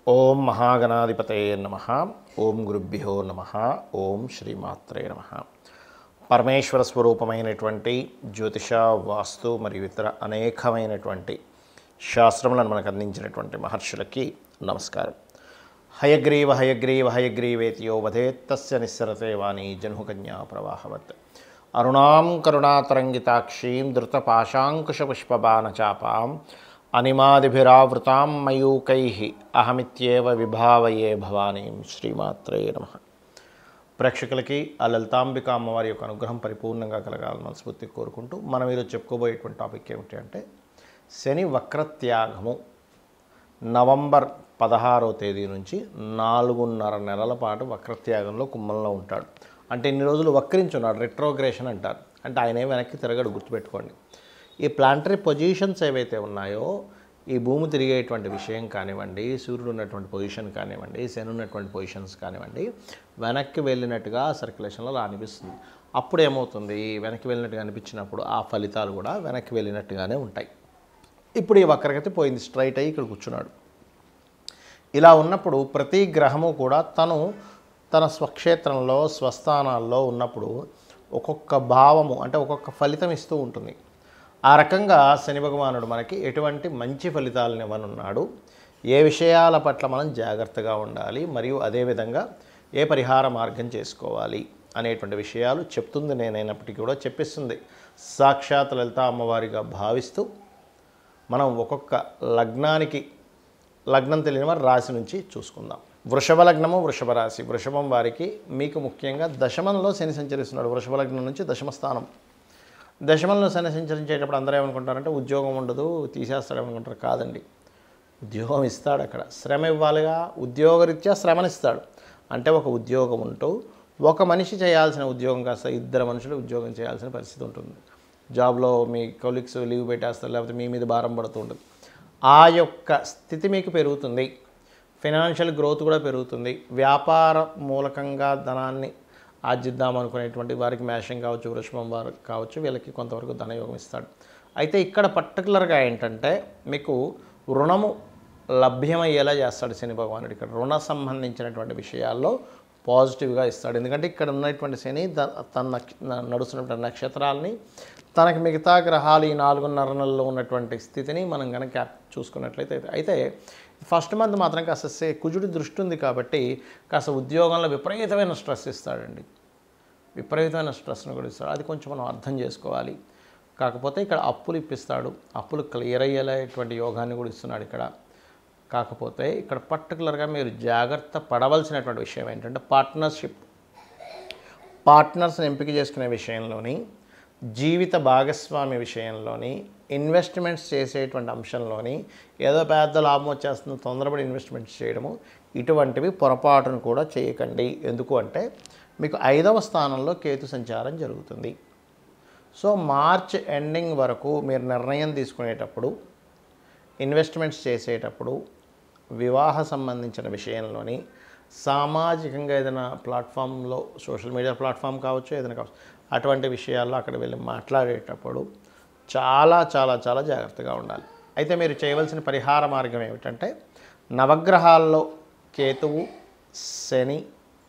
ఓం మహాగణాధిపతయే నమ ఓం గురుభ్యో నమ ఓం శ్రీమాత్రే నమ పరమేశ్వర స్వరూపమైనటువంటి జ్యోతిష వాస్తు మరియు ఇతర అనేకమైనటువంటి శాస్త్రములను మనకు అందించినటువంటి మహర్షులకి నమస్కారం హయగ్రీవ హయగ్రీవ హయగ్రీవేతియో వధేత్ తస్య నిస్సరతే వాణి జన్హుకన్యా ప్రవాహవత్ అరుణాం కరుణాతరంగితాక్షీం ధృతపాశాంకుశపుష్పబాణచాపాం అనిమాదిభిరావృతాం మయూకై అహమిత్యేవ విభావయే భవానీం శ్రీమాత్రే నమ ప్రేక్షకులకి ఆ లలితాంబిక అమ్మవారి యొక్క అనుగ్రహం పరిపూర్ణంగా కలగాలని మనస్ఫూర్తి కోరుకుంటూ మనం ఈరోజు చెప్పుకోబోయేటువంటి టాపిక్ ఏమిటి అంటే శని వక్రత్యాగము నవంబర్ పదహారో తేదీ నుంచి నాలుగున్నర నెలల పాటు వక్రత్యాగంలో కుమ్మంలో ఉంటాడు అంటే ఇన్ని రోజులు వక్రించున్నాడు రెట్రోగ్రేషన్ అంటారు అంటే ఆయనే వెనక్కి తిరగడు గుర్తుపెట్టుకోండి ఈ ప్లాంటరీ పొజిషన్స్ ఏవైతే ఉన్నాయో ఈ భూమి తిరిగేటువంటి విషయం కానివ్వండి సూర్యుడు ఉన్నటువంటి పొజిషన్ కానివ్వండి శని ఉన్నటువంటి పొజిషన్స్ కానివ్వండి వెనక్కి వెళ్ళినట్టుగా సర్క్యులేషన్లో అలా అనిపిస్తుంది అప్పుడు ఏమవుతుంది వెనక్కి వెళ్ళినట్టుగా అనిపించినప్పుడు ఆ ఫలితాలు కూడా వెనక్కి వెళ్ళినట్టుగానే ఉంటాయి ఇప్పుడు ఈ వక్రగతి పోయింది స్ట్రైట్ అయ్యి ఇక్కడ కూర్చున్నాడు ఇలా ఉన్నప్పుడు ప్రతి గ్రహము కూడా తను తన స్వక్షేత్రంలో స్వస్థానాల్లో ఉన్నప్పుడు ఒక్కొక్క భావము అంటే ఒక్కొక్క ఫలితం ఇస్తూ ఉంటుంది ఆ రకంగా శని భగవానుడు మనకి ఎటువంటి మంచి ఫలితాలను ఇవ్వనున్నాడు ఏ విషయాల పట్ల మనం జాగ్రత్తగా ఉండాలి మరియు అదేవిధంగా ఏ పరిహార మార్గం చేసుకోవాలి అనేటువంటి విషయాలు చెప్తుంది నేనైనప్పటికీ కూడా చెప్పిస్తుంది సాక్షాత్ లలిత అమ్మవారిగా భావిస్తూ మనం ఒక్కొక్క లగ్నానికి లగ్నం తెలియని వారి రాశి నుంచి చూసుకుందాం వృషభ లగ్నము వృషభ రాశి వృషభం వారికి మీకు ముఖ్యంగా దశమంలో శని సంచరిస్తున్నాడు వృషభ లగ్నం నుంచి దశమ స్థానం దశమంలో శని సంచరించేటప్పుడు అందరూ ఏమనుకుంటారంటే ఉద్యోగం ఉండదు తీసేస్తాడు ఏమనుకుంటారు కాదండి ఉద్యోగం ఇస్తాడు అక్కడ శ్రమ ఇవ్వాలిగా ఉద్యోగరీత్యా శ్రమనిస్తాడు అంటే ఒక ఉద్యోగం ఉంటూ ఒక మనిషి చేయాల్సిన ఉద్యోగం కాస్త ఇద్దరు మనుషులు ఉద్యోగం చేయాల్సిన పరిస్థితి ఉంటుంది జాబ్లో మీ కొలీగ్స్ లీవ్ పెట్టేస్తారు లేకపోతే మీ మీద భారం పడుతూ ఉంటుంది ఆ యొక్క స్థితి మీకు పెరుగుతుంది ఫైనాన్షియల్ గ్రోత్ కూడా పెరుగుతుంది వ్యాపార మూలకంగా ధనాన్ని ఆర్జిద్దాం అనుకునేటువంటి వారికి మేషం కావచ్చు వృషభం వారు కావచ్చు వీళ్ళకి కొంతవరకు ధనయోగం ఇస్తాడు అయితే ఇక్కడ పర్టికులర్గా ఏంటంటే మీకు రుణము లభ్యమయ్యేలా చేస్తాడు శని భగవానుడు ఇక్కడ రుణ సంబంధించినటువంటి విషయాల్లో పాజిటివ్గా ఇస్తాడు ఎందుకంటే ఇక్కడ ఉన్నటువంటి శని ద- తన నక్ష- నడుస్తున్నటువంటి నక్షత్రాలని తనకి మిగతా గ్రహాలు ఈ నాలుగున్నర నెలల్లో ఉన్నటువంటి స్థితిని మనం కనుక చూసుకున్నట్లయితే అయితే ఫస్ట్ మంత్ మాత్రం కాస్త సే కుజుడి దృష్టి ఉంది కాబట్టి కాస్త ఉద్యోగంలో విపరీతమైన స్ట్రెస్ ఇస్తాడండి విపరీతమైన స్ట్రెస్ను కూడా ఇస్తాడు అది కొంచెం మనం అర్థం చేసుకోవాలి కాకపోతే ఇక్కడ అప్పులు ఇప్పిస్తాడు అప్పులు క్లియర్ అయ్యేటువంటి యోగాన్ని కూడా ఇస్తున్నాడు ఇక్కడ కాకపోతే ఇక్కడ పర్టికులర్గా మీరు జాగ్రత్త పడవలసినటువంటి విషయం ఏంటంటే పార్ట్నర్షిప్ పార్ట్నర్స్ని ఎంపిక చేసుకునే విషయంలోని జీవిత భాగస్వామి విషయంలోని ఇన్వెస్ట్మెంట్స్ చేసేటువంటి అంశంలోని ఏదో పెద్ద లాభం వచ్చేస్తుంది తొందరపడి ఇన్వెస్ట్మెంట్స్ చేయడము ఇటువంటివి పొరపాటును కూడా చేయకండి ఎందుకు అంటే మీకు ఐదవ స్థానంలో కేతు సంచారం జరుగుతుంది సో మార్చ్ ఎండింగ్ వరకు మీరు నిర్ణయం తీసుకునేటప్పుడు ఇన్వెస్ట్మెంట్స్ చేసేటప్పుడు వివాహ సంబంధించిన విషయంలోని సామాజికంగా ఏదైనా ప్లాట్ఫామ్లో సోషల్ మీడియా ప్లాట్ఫామ్ కావచ్చు ఏదైనా కావచ్చు అటువంటి విషయాల్లో అక్కడ వెళ్ళి మాట్లాడేటప్పుడు చాలా చాలా చాలా జాగ్రత్తగా ఉండాలి అయితే మీరు చేయవలసిన పరిహార మార్గం ఏమిటంటే నవగ్రహాల్లో కేతువు శని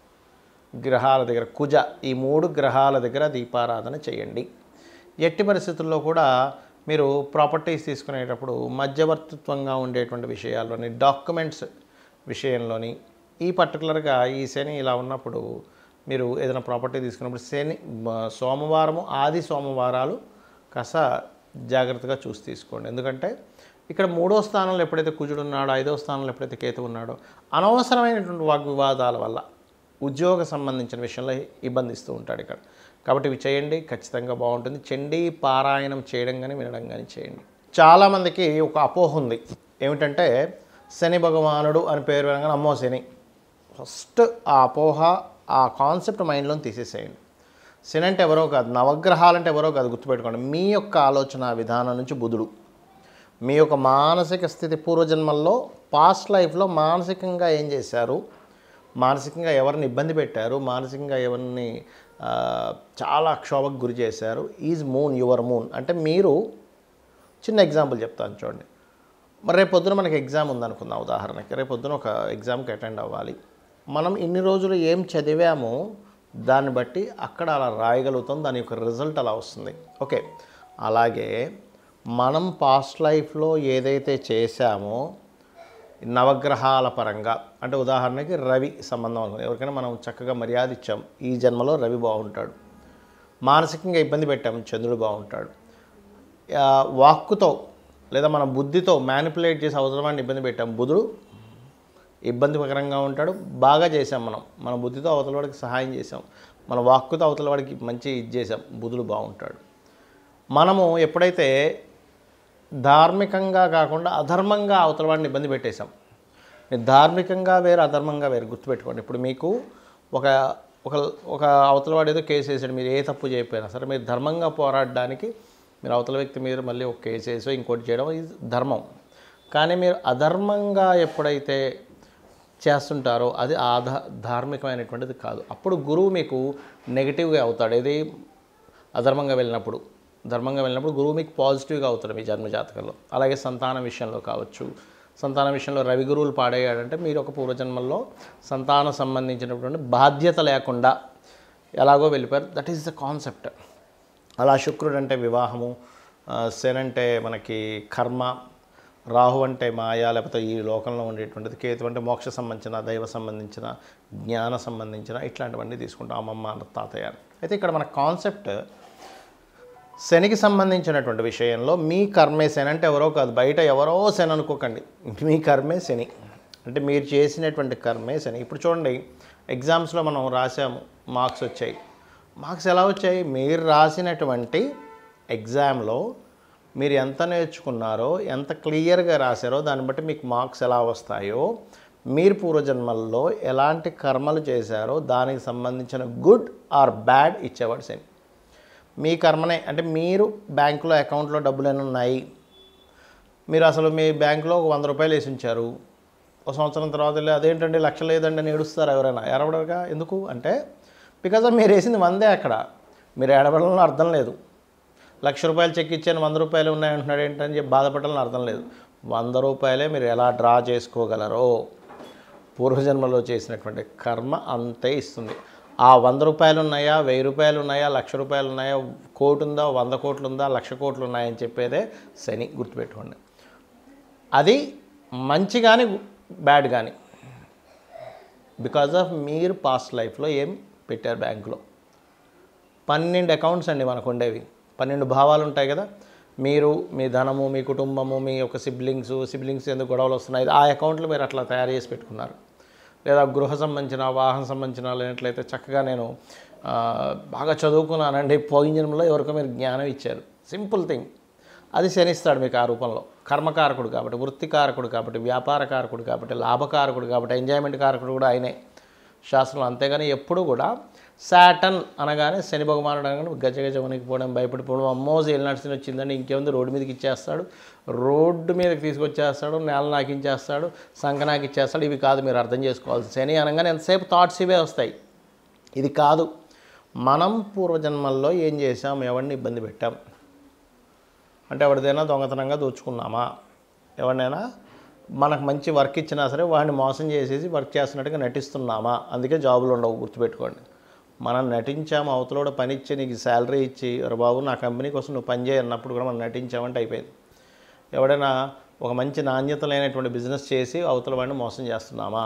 గ్రహాల దగ్గర కుజ ఈ మూడు గ్రహాల దగ్గర దీపారాధన చేయండి ఎట్టి పరిస్థితుల్లో కూడా మీరు ప్రాపర్టీస్ తీసుకునేటప్పుడు మధ్యవర్తిత్వంగా ఉండేటువంటి విషయాల్లోని డాక్యుమెంట్స్ విషయంలోని ఈ పర్టికులర్గా ఈ శని ఇలా ఉన్నప్పుడు మీరు ఏదైనా ప్రాపర్టీ తీసుకున్నప్పుడు శని మ- సోమవారము ఆది సోమవారాలు కాస్త జాగ్రత్తగా చూసి తీసుకోండి ఎందుకంటే ఇక్కడ మూడో స్థానంలో ఎప్పుడైతే కుజుడు ఉన్నాడో ఐదో స్థానంలో ఎప్పుడైతే కేతు ఉన్నాడో అనవసరమైనటువంటి వాగ్వివాదాల వల్ల ఉద్యోగ సంబంధించిన విషయంలో ఇబ్బందిస్తూ ఉంటాడు ఇక్కడ కాబట్టి ఇవి చేయండి ఖచ్చితంగా బాగుంటుంది చండీ పారాయణం చేయడం కానీ వినడం కానీ చేయండి చాలామందికి ఒక అపోహ ఉంది ఏమిటంటే శని భగవానుడు అని పేరు వినగానే అమ్మో శని ఫస్ట్ ఆ అపోహ ఆ కాన్సెప్ట్ మైండ్లో తీసేసేయండి శని అంటే ఎవరో కాదు నవగ్రహాలు అంటే ఎవరో కాదు గుర్తుపెట్టుకోండి మీ యొక్క ఆలోచన విధానం నుంచి బుధుడు మీ యొక్క మానసిక స్థితి పూర్వజన్మల్లో పాస్ట్ లైఫ్లో మానసికంగా ఏం చేశారు మానసికంగా ఎవరిని ఇబ్బంది పెట్టారు మానసికంగా ఎవరిని ఆ, చాలా క్షోభకు గురి చేశారు ఈజ్ మూన్ యువర్ మూన్ అంటే మీరు చిన్న ఎగ్జాంపుల్ చెప్తాను చూడండి మరి రేపు పొద్దున మనకి ఎగ్జామ్ ఉందనుకుందాం ఉదాహరణకి రేపు పొద్దున ఒక ఎగ్జామ్కి అటెండ్ అవ్వాలి మనం ఇన్ని రోజులు ఏం చదివామో దాన్ని బట్టి అక్కడ అలా రాయగలుగుతాం దాని యొక్క రిజల్ట్ అలా వస్తుంది ఓకే అలాగే మనం పాస్ట్ లైఫ్లో ఏదైతే చేశామో నవగ్రహాల పరంగా అంటే ఉదాహరణకి రవి సంబంధం అనుకో ఎవరికైనా మనం చక్కగా మర్యాద ఇచ్చాం ఈ జన్మలో రవి బాగుంటాడు మానసికంగా ఇబ్బంది పెట్టాం చంద్రుడు బాగుంటాడు ఆ, వాక్కుతో లేదా మన బుద్ధితో మ్యానిపులేట్ చేసి అవసరమాన్ని ఇబ్బంది పెట్టాం బుధుడు ఇబ్బందికరంగా ఉంటాడు బాగా చేసాం మనం మన బుద్ధితో అవతల వాడికి సహాయం చేసాం మన వాక్కుతో అవతల వాడికి మంచి ఇది చేసాం బుధుడు బాగుంటాడు మనము ఎప్పుడైతే ధార్మికంగా కాకుండా అధర్మంగా అవతల వాడిని ఇబ్బంది పెట్టేశాం మీరు ధార్మికంగా వేరు అధర్మంగా వేరు గుర్తుపెట్టుకోండి ఇప్పుడు మీకు ఒక ఒక ఒక అవతల వాడు ఏదో కేసు వేసాడు మీరు ఏ తప్పు చేయకపోయినా సరే మీరు ధర్మంగా పోరాడడానికి మీరు అవతల వ్యక్తి మీద మళ్ళీ ఒక కేసు వేసో ఇంకోటి చేయడం ఇది ధర్మం కానీ మీరు అధర్మంగా ఎప్పుడైతే చేస్తుంటారో అది ఆధ ధార్మికమైనటువంటిది కాదు అప్పుడు గురువు మీకు నెగిటివ్గా అవుతాడు ఏది అధర్మంగా వెళ్ళినప్పుడు ధర్మంగా వెళ్ళినప్పుడు గురువు మీకు పాజిటివ్గా అవుతాడు మీ జన్మజాతకంలో అలాగే సంతానం విషయంలో కావచ్చు సంతానం విషయంలో రవి గురువులు పాడయ్యాడంటే మీరు ఒక పూర్వజన్మల్లో సంతానం సంబంధించినటువంటి బాధ్యత లేకుండా ఎలాగో వెళ్ళిపోయారు దట్ ఈస్ ద కాన్సెప్ట్ అలా శుక్రుడు అంటే వివాహము ఆ, శని అంటే మనకి కర్మ రాహు అంటే మాయ లేకపోతే ఈ లోకంలో ఉండేటువంటిది కేతు అంటే మోక్ష సంబంధించిన దైవ సంబంధించిన జ్ఞాన సంబంధించిన ఇట్లాంటివన్నీ తీసుకుంటాం అమ్మమ్మ తాతయ్య అని. అయితే ఇక్కడ మన కాన్సెప్ట్ శనికి సంబంధించినటువంటి విషయంలో మీ కర్మే శని అంటే ఎవరో కాదు బయట ఎవరో శని అనుకోకండి మీ కర్మే శని అంటే మీరు చేసినటువంటి కర్మే శని ఇప్పుడు చూడండి ఎగ్జామ్స్లో మనం రాసాము మార్క్స్ వచ్చాయి మార్క్స్ ఎలా వచ్చాయి మీరు రాసినటువంటి ఎగ్జామ్లో మీరు ఎంత నేర్చుకున్నారో ఎంత క్లియర్గా రాశారో దాన్ని బట్టి మీకు మార్క్స్ ఎలా వస్తాయో మీరు పూర్వజన్మల్లో ఎలాంటి కర్మలు చేశారో దానికి సంబంధించిన గుడ్ ఆర్ బ్యాడ్ ఇచ్చేవాడు శని మీ కర్మనే అంటే మీరు బ్యాంకులో అకౌంట్లో డబ్బులు ఎన్ని ఉన్నాయి మీరు అసలు మీ బ్యాంకులో ఒక వంద రూపాయలు వేసి ఉంచారు ఒక సంవత్సరం తర్వాత వెళ్ళి అదేంటండి లక్ష లేదండి అని ఏడుస్తారు ఎవరైనా ఎడబడగా ఎందుకు అంటే బికాజ్ మీరు వేసింది వందే అక్కడ మీరు ఎడబడంలో అర్థం లేదు లక్ష రూపాయలు చెక్ ఇచ్చాను వంద రూపాయలు ఉన్నాయంటున్నాడు ఏంటని చెప్పి బాధపడాలని అర్థం లేదు వంద రూపాయలే మీరు ఎలా డ్రా చేసుకోగలరో పూర్వజన్మలో చేసినటువంటి కర్మ అంతే ఇస్తుంది ఆ వంద రూపాయలు ఉన్నాయా వెయ్యి రూపాయలు ఉన్నాయా లక్ష రూపాయలు ఉన్నాయా కోటి ఉందా వంద కోట్లు ఉందా లక్ష కోట్లు ఉన్నాయని చెప్పేదే శని గుర్తుపెట్టుకోండి అది మంచి కానీ బ్యాడ్ కానీ బికాజ్ ఆఫ్ మీరు పాస్ట్ లైఫ్లో ఏం పెట్టారు బ్యాంకులో పన్నెండు అకౌంట్స్ అండి మనకు ఉండేవి పన్నెండు భావాలు ఉంటాయి కదా మీరు మీ ధనము మీ కుటుంబము మీ యొక్క సిబ్లింగ్స్ సిబ్లింగ్స్ ఎందుకు గొడవలు వస్తున్నాయి ఆ అకౌంట్లు మీరు అట్లా తయారు చేసి పెట్టుకున్నారు లేదా గృహ సంబంధించిన వాహన సంబంధించిన లేనట్లయితే చక్కగా నేను ఆ, బాగా చదువుకున్నానండి పోయిన జన్మలో ఎవరికో మీరు జ్ఞానం ఇచ్చారు సింపుల్ థింగ్ అది శనిస్తాడు మీకు ఆ రూపంలో కర్మకారకుడు కాబట్టి వృత్తికారకుడు కాబట్టి వ్యాపారకారకుడు కాబట్టి లాభకారకుడు కాబట్టి ఎంజాయ్మెంట్ కారకుడు కూడా ఆయనే శాస్త్రంలో అంతేగాని ఎప్పుడు కూడా శాటన్ అనగానే శని భగవానుడు అనగానే గజ గజ వణికిపోవడం భయపడిపోవడం అమ్మో ఏళ్ళు నడిచిన వచ్చిందని ఇంకేముంది రోడ్డు మీదకి ఇచ్చేస్తాడు రోడ్డు మీదకి తీసుకొచ్చేస్తాడు నేల నాకించేస్తాడు సంఖ నాకిచ్చేస్తాడు ఇవి కాదు మీరు అర్థం చేసుకోవాల్సి శని అనగానే ఎంతసేపు థాట్స్ ఇవే వస్తాయి ఇది కాదు మనం పూర్వజన్మల్లో ఏం చేసాం ఎవరిని ఇబ్బంది పెట్టాం అంటే ఎవరిదైనా దొంగతనంగా దోచుకున్నామా ఎవరినైనా మనకు మంచి వర్క్ ఇచ్చినా సరే వాడిని మోసం చేసేసి వర్క్ చేస్తున్నట్టుగా నటిస్తున్నామా అందుకే జాబులు ఉండవు గుర్తుపెట్టుకోండి మనం నటించాము అవతలోడ పని ఇచ్చి నీకు శాలరీ ఇచ్చి "ఒరే బాబు నా కంపెనీ కోసం నువ్వు పని చేయి" అన్నప్పుడు కూడా మనం నటించామంటే అయిపోయింది ఎవడైనా ఒక మంచి నాణ్యత లేనటువంటి బిజినెస్ చేసి అవతల వాడిని మోసం చేస్తున్నామా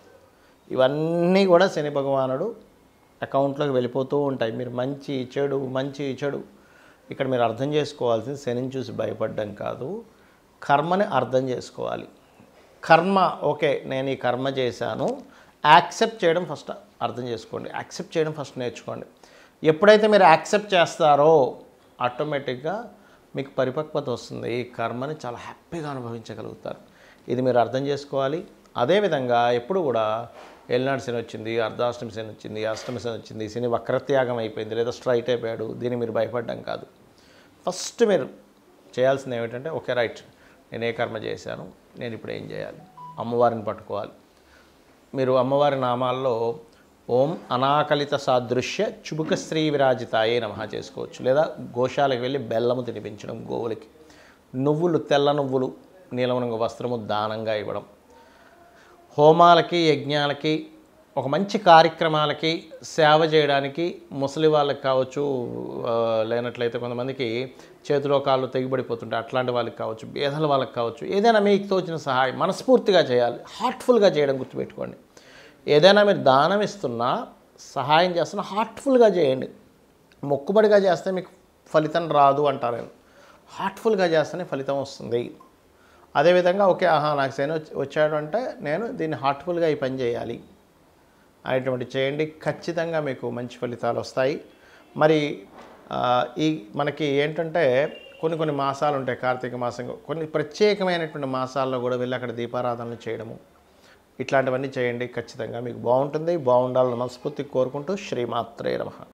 ఇవన్నీ కూడా శని భగవానుడు అకౌంట్లోకి వెళ్ళిపోతూ ఉంటాయి మీరు మంచి చెడు మంచి చెడు ఇక్కడ మీరు అర్థం చేసుకోవాల్సింది శనిని చూసి భయపడడం కాదు కర్మని అర్థం చేసుకోవాలి కర్మ ఓకే నేను ఈ కర్మ చేశాను యాక్సెప్ట్ చేయడం ఫస్ట్ అర్థం చేసుకోండి యాక్సెప్ట్ చేయడం ఫస్ట్ నేర్చుకోండి ఎప్పుడైతే మీరు యాక్సెప్ట్ చేస్తారో ఆటోమేటిక్గా మీకు పరిపక్వత వస్తుంది ఈ కర్మని చాలా హ్యాపీగా అనుభవించగలుగుతారు ఇది మీరు అర్థం చేసుకోవాలి అదేవిధంగా ఎప్పుడు కూడా ఏలినాడు శని వచ్చింది అర్ధాష్టమి శని వచ్చింది అష్టమి శని వచ్చింది శని వక్రత్యాగం అయిపోయింది లేదా స్ట్రైట్ అయిపోయాడు దీన్ని మీరు భయపడడం కాదు ఫస్ట్ మీరు చేయాల్సింది ఏమిటంటే ఓకే రైట్ నేను ఏ కర్మ చేశాను నేను ఇప్పుడు ఏం చేయాలి అమ్మవారిని పట్టుకోవాలి మీరు అమ్మవారి నామాల్లో ఓం అనాకలిత సాదృశ్య చుబుక శ్రీ విరాజితాయే నమః చేసుకోవచ్చు లేదా గోశాలకు వెళ్ళి బెల్లము తినిపించడం గోవులకి నువ్వులు తెల్ల నువ్వులు నీలం రంగు వస్త్రము దానంగా ఇవ్వడం హోమాలకి యజ్ఞాలకి ఒక మంచి కార్యక్రమాలకి సేవ చేయడానికి ముసలి వాళ్ళకి కావచ్చు ఆ, లేనట్లయితే కొంతమందికి చేతిలో కాళ్ళు తెగిపడిపోతుంటాయి అట్లాంటి వాళ్ళకి కావచ్చు పేదల వాళ్ళకి కావచ్చు ఏదైనా మీకు తోచిన సహాయం మనస్ఫూర్తిగా చేయాలి హార్ట్ఫుల్గా చేయడం గుర్తుపెట్టుకోండి ఏదైనా మీరు దానం ఇస్తున్నా సహాయం చేస్తున్నా హార్ట్ఫుల్గా చేయండి మొక్కుబడిగా చేస్తే మీకు ఫలితం రాదు అంటారు నేను హార్ట్ఫుల్గా చేస్తేనే ఫలితం వస్తుంది అదేవిధంగా ఓకే ఆహా నాకు శని వచ్చి- వచ్చాడు అంటే నేను దీన్ని హార్ట్ఫుల్గా ఈ పని చేయాలి అనేటువంటి చేయండి ఖచ్చితంగా మీకు మంచి ఫలితాలు వస్తాయి మరి ఆ, ఈ మనకి ఏంటంటే కొన్ని కొన్ని మాసాలు ఉంటాయి కార్తీక మాసం కొన్ని ప్రత్యేకమైనటువంటి మాసాల్లో కూడా వెళ్ళి అక్కడ దీపారాధనలు చేయడము ఇట్లాంటివన్నీ చేయండి ఖచ్చితంగా మీకు బాగుంటుంది బాగుండాలని మనస్ఫూర్తి కోరుకుంటూ శ్రీమాత్రే నమః